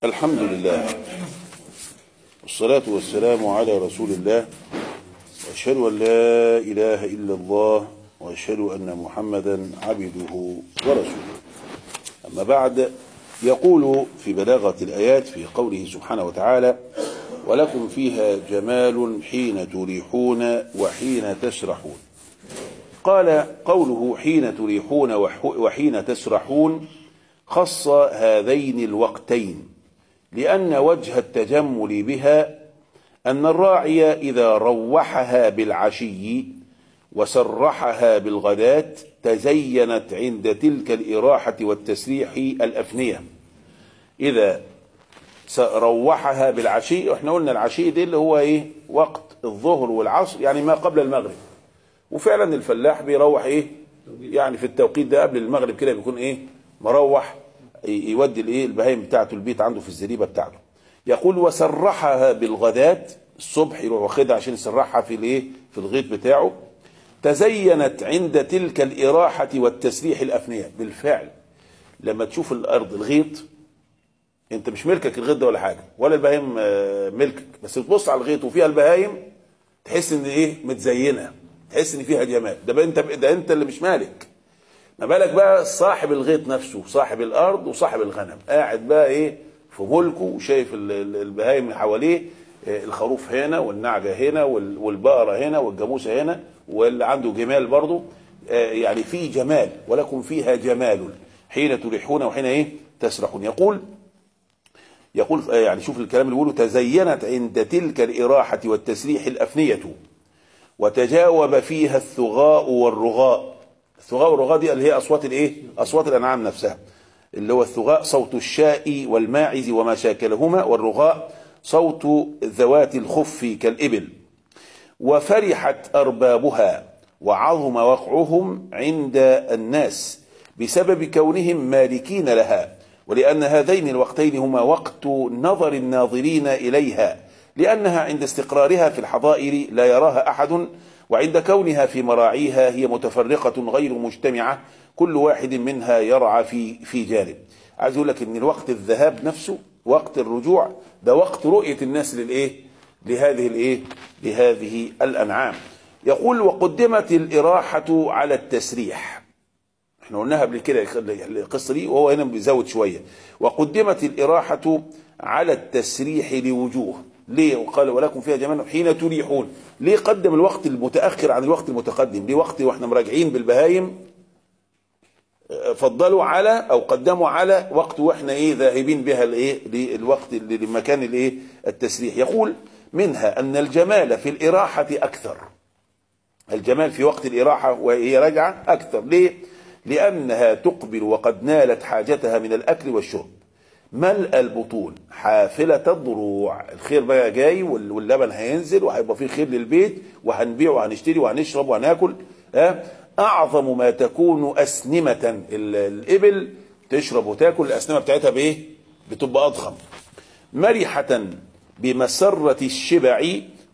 الحمد لله والصلاة والسلام على رسول الله وأشهد أن لا إله إلا الله وأشهد أن محمدا عبده ورسوله أما بعد يقول في بلاغة الآيات في قوله سبحانه وتعالى ولكم فيها جمال حين تريحون وحين تسرحون قال قوله حين تريحون وحين تسرحون خص هذين الوقتين لأن وجه التجمل بها أن الراعي إذا روحها بالعشي وسرحها بالغداة تزينت عند تلك الإراحة والتسريح الأفنية إذا روحها بالعشي واحنا قلنا العشي دي اللي هو ايه وقت الظهر والعصر يعني ما قبل المغرب وفعلا الفلاح بيروح ايه يعني في التوقيت ده قبل المغرب كده بيكون ايه مروح يودي الايه البهايم بتاعته البيت عنده في الزريبه بتاعته يقول وسرحها بالغداة الصبح يروح واخدها عشان يسرحها في الايه في الغيط بتاعه تزينت عند تلك الإراحة والتسريح الأفنية بالفعل لما تشوف الأرض الغيط انت مش ملكك الغيط ده ولا حاجة ولا البهايم ملكك بس تبص على الغيط وفيها البهايم تحس ان ايه متزينة تحس ان فيها جمال ده بقى انت ده انت اللي مش مالك ما بالك بقى صاحب الغيط نفسه صاحب الارض وصاحب الغنم قاعد بقى ايه في ملكه وشايف البهايم اللي حواليه الخروف هنا والنعجة هنا والبقرة هنا والجاموسة هنا واللي عنده جمال برضه يعني في جمال ولكم فيها جمال حين تريحون وحين ايه تسرحون يقول يقول يعني شوف الكلام اللي بيقوله تزينت عند تلك الإراحة والتسريح الأفنية وتجاوب فيها الثغاء والرغاء الثغاء والرغاء دي اللي هي أصوات الايه أصوات الأنعام نفسها اللي هو الثغاء صوت الشاء والماعز وما شاكلهما والرغاء صوت ذوات الخف كالإبل وفرحت أربابها وعظم وقعهم عند الناس بسبب كونهم مالكين لها ولأن هذين الوقتين هما وقت نظر الناظرين إليها لأنها عند استقرارها في الحظائر لا يراها أحد وعند كونها في مراعيها هي متفرقة غير مجتمعة كل واحد منها يرعى في في جانب عايز اقول لك ان الوقت الذهاب نفسه وقت الرجوع ده وقت رؤية الناس للايه لهذه الايه لهذه الانعام يقول وقدمت الإراحة على التسريح احنا قلناها قبل كده القصة دي وهو هنا بيزود شوية وقدمت الإراحة على التسريح لوجوه ليه وقال ولكم فيها جمال حين تريحون ليه قدم الوقت المتأخر عن الوقت المتقدم ليه وقت واحنا مراجعين بالبهايم فضلوا على او قدموا على وقت واحنا ايه ذاهبين بها الايه للوقت لمكان الايه التسريح يقول منها ان الجمال في الإراحة اكثر الجمال في وقت الإراحة وهي راجعة اكثر ليه لانها تقبل وقد نالت حاجتها من الاكل والشرب ملء البطون حافلة الضروع الخير بقى جاي واللبن هينزل وهيبقى فيه خير للبيت وهنبيع وهنشتري وهنشرب وهناكل ها اعظم ما تكون اسنمة الابل تشرب وتاكل الاسنمة بتاعتها بايه بتبقى اضخم مرحة بمسرة الشبع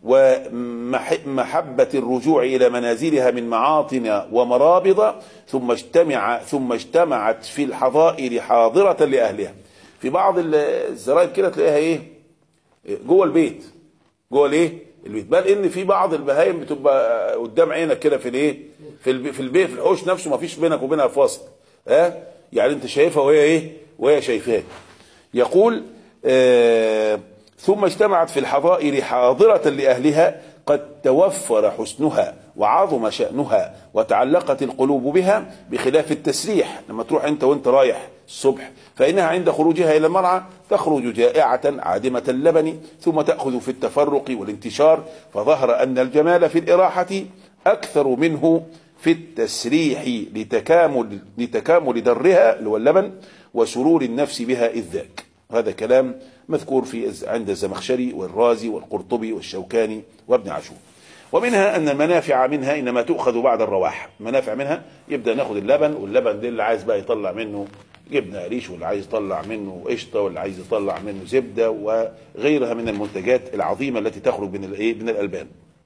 ومحبة الرجوع إلى منازلها من معاطن ومرابض ثم اجتمع ثم اجتمعت في الحظائر حاضرة لأهلها في بعض الزرايب كده تلاقيها ايه جوه البيت جوه الايه البيت بل ان في بعض البهايم بتبقى قدام عينك كده في الايه في البيت في البيت في الحوش نفسه ما فيش بينك وبينها فاصل ها أه؟ يعني انت شايفها وهي ايه وهي شايفاك يقول آه ثم اجتمعت في الحظائر حاضرة لأهلها قد توفر حسنها وعظم شأنها وتعلقت القلوب بها بخلاف التسريح لما تروح انت وانت رايح الصبح فإنها عند خروجها إلى المرعى تخرج جائعة عادمة اللبن ثم تأخذ في التفرق والانتشار فظهر أن الجمال في الإراحة أكثر منه في التسريح لتكامل لتكامل درها اللي هو اللبن وسرور النفس بها إذ ذاك هذا كلام مذكور في عند الزمخشري والرازي والقرطبي والشوكاني وابن عاشور ومنها أن المنافع منها إنما تؤخذ بعد الرواح المنافع منها يبدأ ناخد اللبن واللبن ده اللي عايز بقى يطلع منه جبنة قريش واللي عايز يطلع منه قشطة واللي عايز يطلع منه زبدة وغيرها من المنتجات العظيمة التي تخرج من الايه من الألبان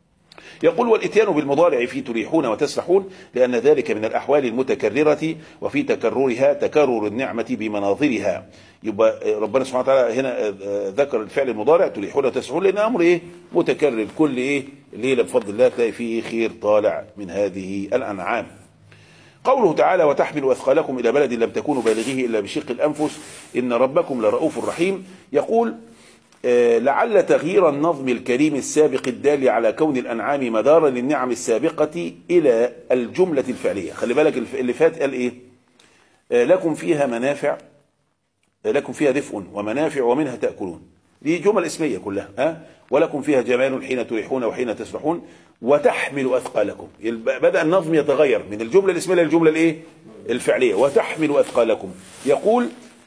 يقول والاتيان بالمضارع في تريحون وتسرحون لأن ذلك من الأحوال المتكررة وفي تكررها تكرر النعمة بمناظرها يبقى ربنا سبحانه وتعالى هنا ذكر الفعل المضارع تريحون وتسرحون لأن أمر إيه متكرر كل إيه ليلة بفضل الله تلاقي فيه خير طالع من هذه الأنعام قوله تعالى وتحمل أثقالكم إلى بلد لم تكونوا بالغيه إلا بشق الأنفس إن ربكم لرؤوف رحيم يقول آه، لعل تغيير النظم الكريم السابق الدال على كون الأنعام مدارا للنعم السابقة إلى الجملة الفعلية خلي بالك الف- اللي فات قال إيه آه، لكم فيها منافع آه، لكم فيها دفء ومنافع ومنها تأكلون دي جمل اسمية كلها ها ولكم فيها جمال حين تريحون وحين تسرحون وتحمل أثقالكم يبقى بدأ النظم يتغير من الجملة الاسمية للجملة الايه الفعلية وتحمل أثقالكم يقول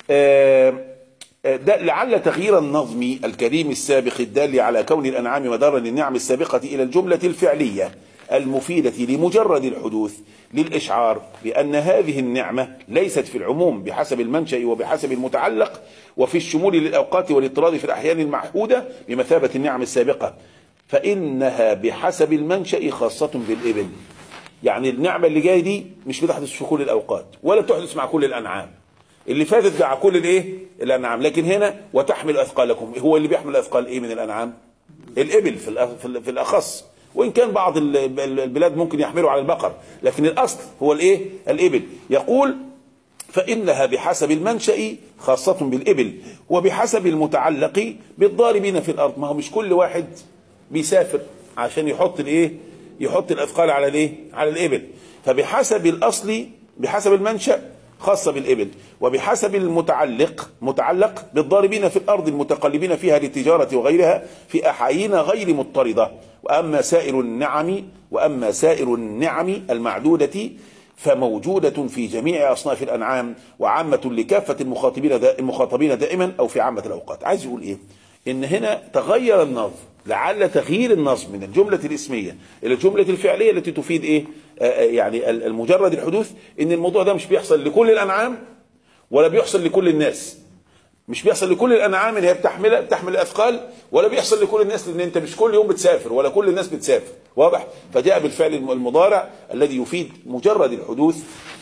آه ده لعل تغيير النظم الكريم السابق الدال على كون الأنعام مدارا للنعم السابقة إلى الجملة الفعلية المفيدة لمجرد الحدوث للإشعار بأن هذه النعمة ليست في العموم بحسب المنشأ وبحسب المتعلق وفي الشمول للأوقات والاضطراد في الأحيان المعهودة بمثابة النعم السابقة فإنها بحسب المنشأ خاصة بالإبل يعني النعمة اللي جاية دي مش بتحدث في كل الأوقات ولا تحدث مع كل الأنعام اللي فاتت مع كل الايه الانعام لكن هنا وتحمل اثقالكم هو اللي بيحمل اثقال ايه من الانعام الابل في الأ- في ال- في الاخص وان كان بعض ال- ال- البلاد ممكن يحملوا على البقر لكن الاصل هو الايه الابل يقول فإنها بحسب المنشأ خاصة بالإبل وبحسب المتعلق بالضاربين في الأرض ما هو مش كل واحد بيسافر عشان يحط الإيه يحط الأثقال على الإيه على الإبل فبحسب الأصل بحسب المنشأ خاصة بالإبل وبحسب المتعلق متعلق بالضاربين في الأرض المتقلبين فيها للتجارة وغيرها في أحايين غير مضطردة وأما سائر النعم وأما سائر النعم المعدودة فموجودة في جميع أصناف الأنعام وعامة لكافة المخاطبين دا المخاطبين دائما أو في عامة الأوقات عايز يقول إيه إن هنا تغير النظم لعل تغيير النظم من الجملة الاسمية إلى الجملة الفعلية التي تفيد إيه آه آه يعني ال- المجرد الحدوث إن الموضوع ده مش بيحصل لكل الأنعام ولا بيحصل لكل الناس مش بيحصل لكل الانعام ان هي بتحمل بتحمل الاثقال ولا بيحصل لكل الناس لان انت مش كل يوم بتسافر ولا كل الناس بتسافر واضح فجاء بالفعل الم- المضارع الذي يفيد مجرد الحدوث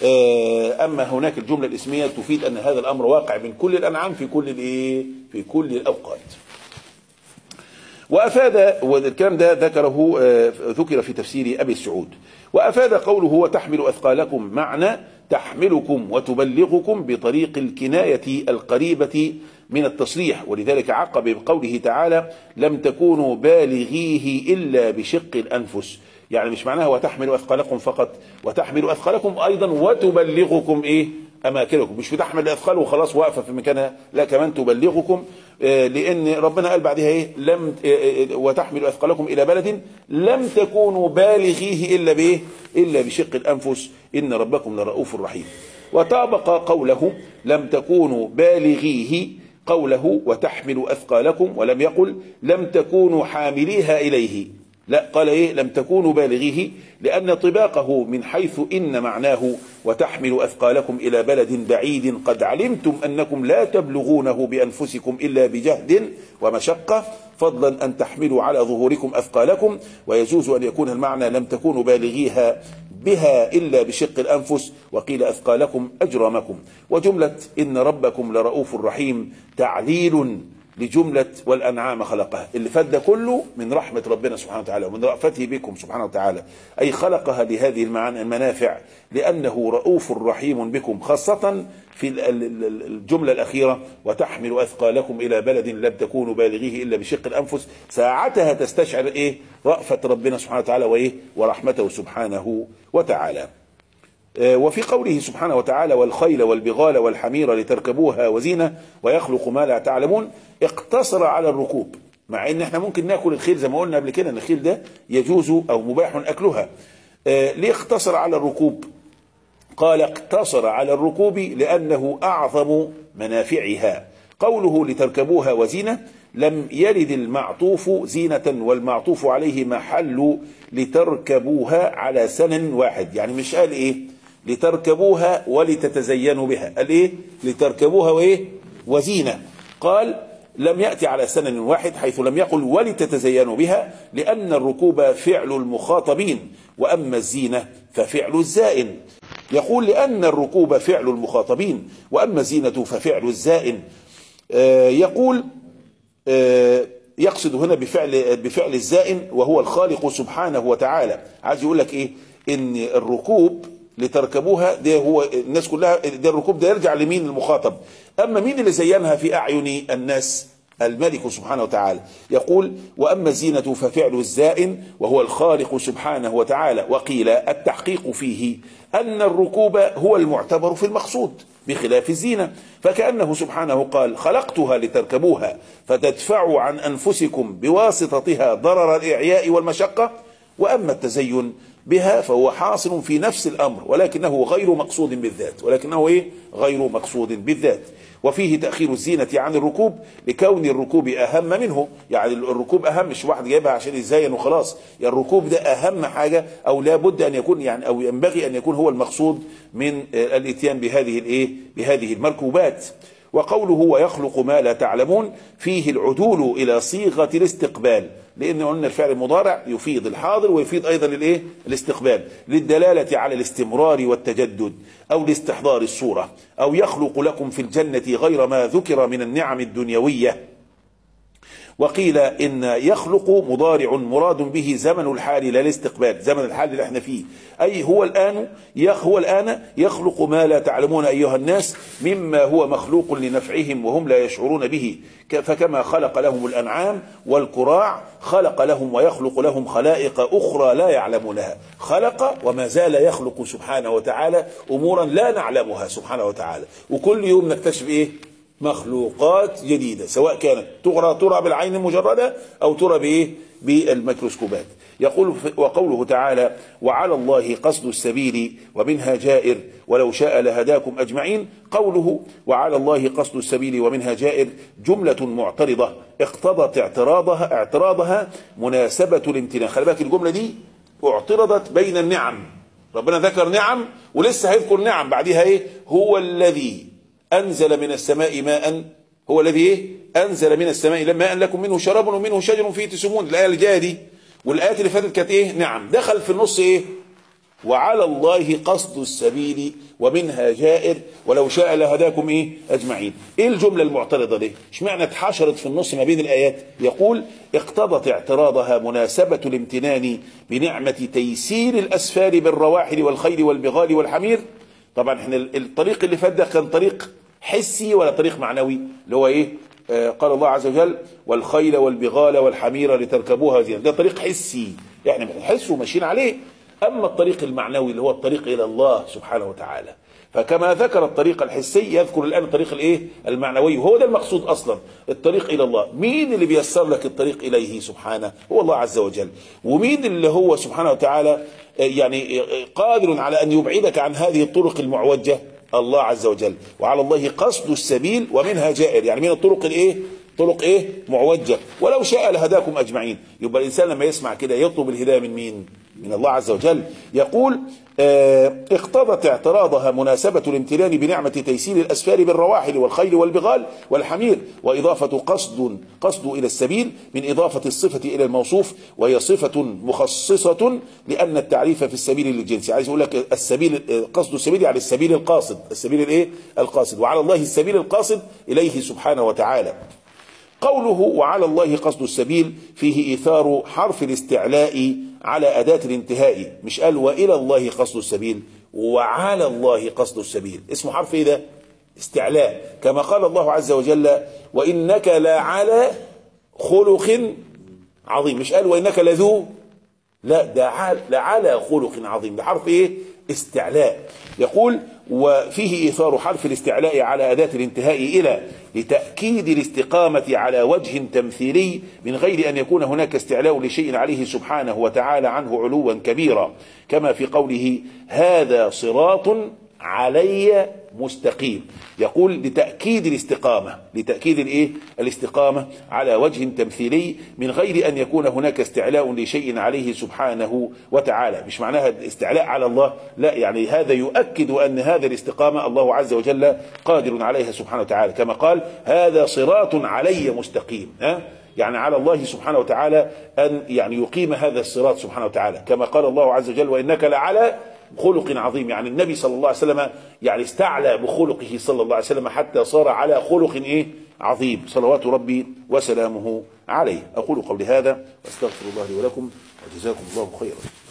آه، اما هناك الجمله الاسميه تفيد ان هذا الامر واقع من كل الانعام في كل الايه في كل الاوقات وافاد والكلام ده ذكره آه، ذكر في تفسير ابي السعود وافاد قوله وتحمل اثقالكم معنى تحملكم وتبلغكم بطريق الكنايه القريبه من التصريح ولذلك عقب بقوله تعالى لم تكونوا بالغيه الا بشق الانفس يعني مش معناها وتحمل اثقالكم فقط وتحمل اثقالكم ايضا وتبلغكم ايه اماكنكم مش بتحمل الاثقال وخلاص واقفه في مكانها لا كمان تبلغكم آه، لان ربنا قال بعدها ايه لم آه، آه، وتحمل اثقالكم الى بلد لم تكونوا بالغيه الا بايه الا بشق الانفس ان ربكم لرؤوف رحيم وطابق قوله لم تكونوا بالغيه قوله وتحمل اثقالكم ولم يقل لم تكونوا حامليها اليه لا قال ايه لم تكونوا بالغيه لان طباقه من حيث ان معناه وتحمل اثقالكم الى بلد بعيد قد علمتم انكم لا تبلغونه بانفسكم الا بجهد ومشقه فضلا ان تحملوا على ظهوركم اثقالكم ويجوز ان يكون المعنى لم تكونوا بالغيها بها الا بشق الانفس وقيل اثقالكم اجرامكم وجمله ان ربكم لرؤوف رحيم تعليل لجملة والأنعام خلقها اللي فات ده كله من رحمة ربنا سبحانه وتعالى ومن رأفته بكم سبحانه وتعالى أي خلقها لهذه المعاني المنافع لأنه رؤوف رحيم بكم خاصة في ال- ال- ال- الجملة الأخيرة وتحمل أثقالكم إلى بلد لم تكونوا بالغيه إلا بشق الأنفس ساعتها تستشعر إيه رأفة ربنا سبحانه وتعالى وإيه ورحمته سبحانه وتعالى وفي قوله سبحانه وتعالى والخيل والبغال والحمير لتركبوها وزينة ويخلق ما لا تعلمون اقتصر على الركوب مع ان احنا ممكن ناكل الخيل زي ما قلنا قبل كده ان الخيل ده يجوز او مباح اكلها آه، ليه اقتصر على الركوب قال اقتصر على الركوب لأنه أعظم منافعها قوله لتركبوها وزينة لم يرد المعطوف زينة والمعطوف عليه محل لتركبوها على سنن واحد يعني مش قال ايه لتركبوها ولتتزينوا بها قال ايه لتركبوها وايه وزينة قال لم يأتي على سنن واحد حيث لم يقل ولتتزينوا بها لأن الركوب فعل المخاطبين وأما الزينة ففعل الزائن يقول لأن الركوب فعل المخاطبين وأما الزينة ففعل الزائن آه، يقول آه، يقصد هنا بفعل بفعل الزائن وهو الخالق سبحانه وتعالى عايز يقول لك ايه ان الركوب لتركبوها ده هو الناس كلها ده الركوب ده يرجع لمين المخاطب اما مين اللي زينها في اعين الناس الملك سبحانه وتعالى يقول واما الزينه ففعل الزائن وهو الخالق سبحانه وتعالى وقيل التحقيق فيه ان الركوب هو المعتبر في المقصود بخلاف الزينه فكانه سبحانه قال خلقتها لتركبوها فتدفعوا عن انفسكم بواسطتها ضرر الاعياء والمشقه واما التزين بها فهو حاصل في نفس الامر ولكنه غير مقصود بالذات ولكنه ايه غير مقصود بالذات وفيه تاخير الزينه عن الركوب لكون الركوب اهم منه يعني الركوب اهم مش واحد جايبها عشان يزين وخلاص يعني الركوب ده اهم حاجه او لابد ان يكون يعني او ينبغي ان يكون هو المقصود من الاتيان بهذه الايه بهذه المركوبات وقوله ويخلق ما لا تعلمون فيه العدول الى صيغه الاستقبال لان قلنا الفعل المضارع يفيد الحاضر ويفيد ايضا الايه الاستقبال للدلاله على الاستمرار والتجدد او لاستحضار الصوره او يخلق لكم في الجنه غير ما ذكر من النعم الدنيويه وقيل ان يخلق مضارع مراد به زمن الحال لا الاستقبال زمن الحال اللي احنا فيه اي هو الان هو الان يخلق ما لا تعلمون ايها الناس مما هو مخلوق لنفعهم وهم لا يشعرون به فكما خلق لهم الانعام والكراع خلق لهم ويخلق لهم خلائق اخرى لا يعلمونها خلق وما زال يخلق سبحانه وتعالى امورا لا نعلمها سبحانه وتعالى وكل يوم نكتشف ايه مخلوقات جديدة سواء كانت ترى ترى بالعين المجردة أو ترى بإيه بالميكروسكوبات يقول وقوله تعالى وعلى الله قصد السبيل ومنها جائر ولو شاء لهداكم أجمعين قوله وعلى الله قصد السبيل ومنها جائر جملة معترضة اقتضت اعتراضها اعتراضها مناسبة الامتنان خلي بالك الجملة دي اعترضت بين النعم ربنا ذكر نعم ولسه هيذكر نعم بعدها ايه هو الذي أنزل من السماء ماء هو الذي إيه؟ أنزل من السماء ماء لكم منه شراب ومنه شجر فيه تسمون الآية الجاية دي والآيات اللي فاتت كانت إيه نعم دخل في النص إيه وعلى الله قصد السبيل ومنها جائر ولو شاء لهداكم ايه اجمعين ايه الجمله المعترضه دي اشمعنى اتحشرت في النص ما بين الايات يقول اقتضت اعتراضها مناسبه الامتنان بنعمه تيسير الاسفار بالرواحل والخيل والبغال والحمير طبعا احنا الطريق اللي فات ده كان طريق حسي ولا طريق معنوي اللي هو ايه آه قال الله عز وجل والخيل والبغال والحمير لتركبوها زينة ده طريق حسي احنا بنحس وماشيين عليه اما الطريق المعنوي اللي هو الطريق الى الله سبحانه وتعالى فكما ذكر الطريق الحسي يذكر الان الطريق الايه المعنوي وهو ده المقصود اصلا الطريق الى الله مين اللي بيسر لك الطريق اليه سبحانه هو الله عز وجل ومين اللي هو سبحانه وتعالى يعني قادر على ان يبعدك عن هذه الطرق المعوجه الله عز وجل وعلى الله قصد السبيل ومنها جائر يعني من الطرق الايه طرق ايه معوجه ولو شاء لهداكم اجمعين يبقى الانسان لما يسمع كده يطلب الهدايه من مين من الله عز وجل يقول اه اقتضت اعتراضها مناسبة الامتنان بنعمة تيسير الأسفار بالرواحل والخيل والبغال والحمير وإضافة قصد قصد إلى السبيل من إضافة الصفة إلى الموصوف وهي صفة مخصصة لأن التعريف في السبيل للجنس عايز أقول لك السبيل قصد السبيل يعني السبيل القاصد السبيل الإيه القاصد وعلى الله السبيل القاصد إليه سبحانه وتعالى قوله وعلى الله قصد السبيل فيه إيثار حرف الاستعلاء على أداة الانتهاء مش قال وإلى الله قصد السبيل وعلى الله قصد السبيل اسمه حرف إيه ده استعلاء كما قال الله عز وجل وإنك لعلى خلق عظيم مش قال وإنك لذو لا ده لعلى خلق عظيم ده حرف ايه استعلاء يقول وفيه إيثار حرف الاستعلاء على أداة الانتهاء إلى لتأكيد الاستقامة على وجه تمثيلي من غير أن يكون هناك استعلاء لشيء عليه سبحانه وتعالى عنه علوا كبيرا كما في قوله هذا صراط علي مستقيم يقول لتأكيد الاستقامة لتأكيد الايه الاستقامة على وجه تمثيلي من غير أن يكون هناك استعلاء لشيء عليه سبحانه وتعالى مش معناها استعلاء على الله لا يعني هذا يؤكد أن هذا الاستقامة الله عز وجل قادر عليها سبحانه وتعالى كما قال هذا صراط علي مستقيم ها يعني على الله سبحانه وتعالى أن يعني يقيم هذا الصراط سبحانه وتعالى كما قال الله عز وجل وإنك لعلى خلق عظيم يعني النبي صلى الله عليه وسلم يعني استعلى بخلقه صلى الله عليه وسلم حتى صار على خلق ايه عظيم صلوات ربي وسلامه عليه اقول قولي هذا واستغفر الله لي ولكم وجزاكم الله خيرا